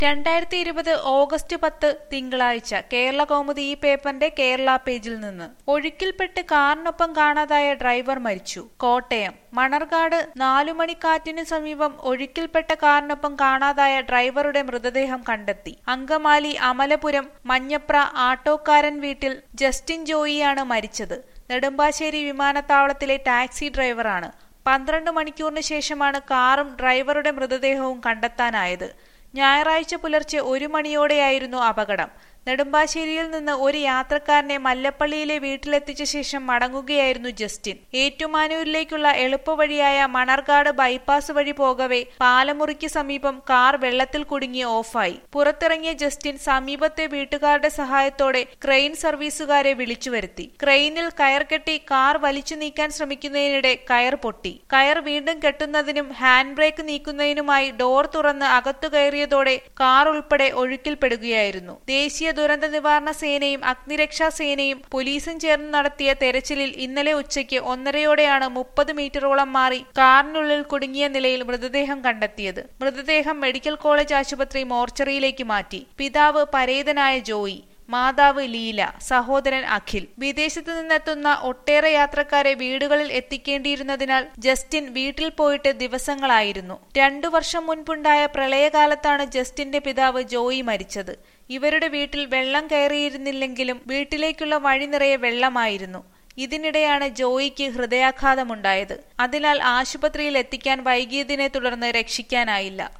രണ്ടായിരത്തി ഇരുപത് ഓഗസ്റ്റ് പത്ത് തിങ്കളാഴ്ച കേരള കൗമുദി ഈ പേപ്പറിന്റെ കേരള പേജിൽ നിന്ന് ഒഴുക്കിൽപ്പെട്ട് കാറിനൊപ്പം കാണാതായ ഡ്രൈവർ മരിച്ചു കോട്ടയം മണർകാട് നാലുമണിക്കാറ്റിനു സമീപം ഒഴുക്കിൽപ്പെട്ട കാറിനൊപ്പം കാണാതായ ഡ്രൈവറുടെ മൃതദേഹം കണ്ടെത്തി അങ്കമാലി അമലപുരം മഞ്ഞപ്ര ആട്ടോക്കാരൻ വീട്ടിൽ ജസ്റ്റിൻ ജോയിയാണ് മരിച്ചത് നെടുമ്പാശ്ശേരി വിമാനത്താവളത്തിലെ ടാക്സി ഡ്രൈവറാണ് പന്ത്രണ്ട് മണിക്കൂറിന് ശേഷമാണ് കാറും ഡ്രൈവറുടെ മൃതദേഹവും കണ്ടെത്താനായത് ഞായറാഴ്ച പുലർച്ചെ ഒരു മണിയോടെയായിരുന്നു അപകടം നെടുമ്പാശ്ശേരിയിൽ നിന്ന് ഒരു യാത്രക്കാരനെ മല്ലപ്പള്ളിയിലെ വീട്ടിലെത്തിച്ച ശേഷം മടങ്ങുകയായിരുന്നു ജസ്റ്റിൻ ഏറ്റുമാനൂരിലേക്കുള്ള എളുപ്പവഴിയായ മണർകാട് ബൈപ്പാസ് വഴി പോകവെ പാലമുറിക്ക് സമീപം കാർ വെള്ളത്തിൽ കുടുങ്ങി ഓഫായി പുറത്തിറങ്ങിയ ജസ്റ്റിൻ സമീപത്തെ വീട്ടുകാരുടെ സഹായത്തോടെ ക്രെയിൻ സർവീസുകാരെ വിളിച്ചു വരുത്തി ക്രെയിനിൽ കയർ കെട്ടി കാർ വലിച്ചു നീക്കാൻ ശ്രമിക്കുന്നതിനിടെ കയർ പൊട്ടി കയർ വീണ്ടും കെട്ടുന്നതിനും ഹാൻഡ് ബ്രേക്ക് നീക്കുന്നതിനുമായി ഡോർ തുറന്ന് അകത്തു കയറിയതോടെ കാർ ഉൾപ്പെടെ ഒഴുക്കിൽപ്പെടുകയായിരുന്നു ദേശീയ ദുരന്ത നിവാരണ സേനയും അഗ്നിരക്ഷാ സേനയും പോലീസും ചേർന്ന് നടത്തിയ തെരച്ചിലിൽ ഇന്നലെ ഉച്ചയ്ക്ക് ഒന്നരയോടെയാണ് മുപ്പത് മീറ്ററോളം മാറി കാറിനുള്ളിൽ കുടുങ്ങിയ നിലയിൽ മൃതദേഹം കണ്ടെത്തിയത് മൃതദേഹം മെഡിക്കൽ കോളേജ് ആശുപത്രി മോർച്ചറിയിലേക്ക് മാറ്റി പിതാവ് പരേതനായ ജോയി മാതാവ് ലീല സഹോദരൻ അഖിൽ വിദേശത്തു നിന്നെത്തുന്ന ഒട്ടേറെ യാത്രക്കാരെ വീടുകളിൽ എത്തിക്കേണ്ടിയിരുന്നതിനാൽ ജസ്റ്റിൻ വീട്ടിൽ പോയിട്ട് ദിവസങ്ങളായിരുന്നു രണ്ടു വർഷം മുൻപുണ്ടായ പ്രളയകാലത്താണ് ജസ്റ്റിന്റെ പിതാവ് ജോയി മരിച്ചത് ഇവരുടെ വീട്ടിൽ വെള്ളം കയറിയിരുന്നില്ലെങ്കിലും വീട്ടിലേക്കുള്ള വഴി നിറയെ വെള്ളമായിരുന്നു ഇതിനിടെയാണ് ജോയിക്ക് ഹൃദയാഘാതമുണ്ടായത് അതിനാൽ ആശുപത്രിയിൽ എത്തിക്കാൻ വൈകിയതിനെ തുടർന്ന് രക്ഷിക്കാനായില്ല